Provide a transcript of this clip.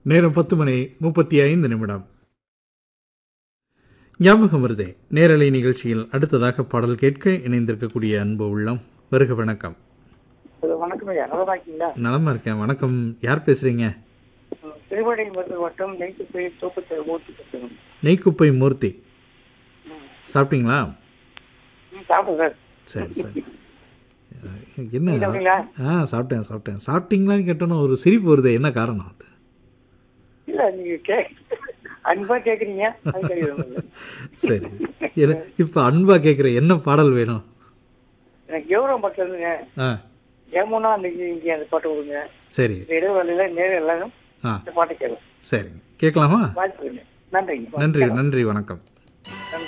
நேரம் பத்து மணி முப்பத்தி ஐந்து நிமிடம் ஞாபகம் வருதே நேரலை நிகழ்ச்சியில் அடுத்ததாக பாடல் கேட்க இணைந்திருக்கக்கூடிய அன்பு உள்ளம் வருக வணக்கம் ஹலோ வணக்கம் ஐயா நல்லா இருக்கீங்களா நலமா இருக்கேன் வணக்கம் யார் பேசுறீங்க திருவடை மருந்து வட்டம் நைட்டு போய் தோப்பத்தை ஓட்டி பேசுகிறோம் நெய்க்குப்பை மூர்த்தி சாப்பிட்டீங்களா ம் சாப்பிடுங்க சார் சரி சரி அஹ், என்ன சாப்பிட்டீங்களா? ஆ சாப்பிட்டேன் சாப்பிட்டேன் சாப்பிட்டீங்களான்னு கேட்டோன்னு ஒரு சிரிப்பு வருது என்ன காரணம் அது இல்ல நீங்க கே அன்பா கேக்குறீங்க அது கிடையாது சரி என்ன- இப்ப அன்பா கேட்குற என்ன பாடல் வேணும் எனக்கு எவ்வளோ மக்கள் இருந்துங்க ஆ ஏமோனா அன்னைக்கு இங்கே அந்த பாட்டு கொடுங்க சரி இந்த இடைவெளியில நேரம் எல்லாரும் ஆ இந்த பாட்டை கேட்கும் சரிங்க கேட்கலாமா வாய்ப்பு நன்றிங்க நன்றி நன்றி வணக்கம்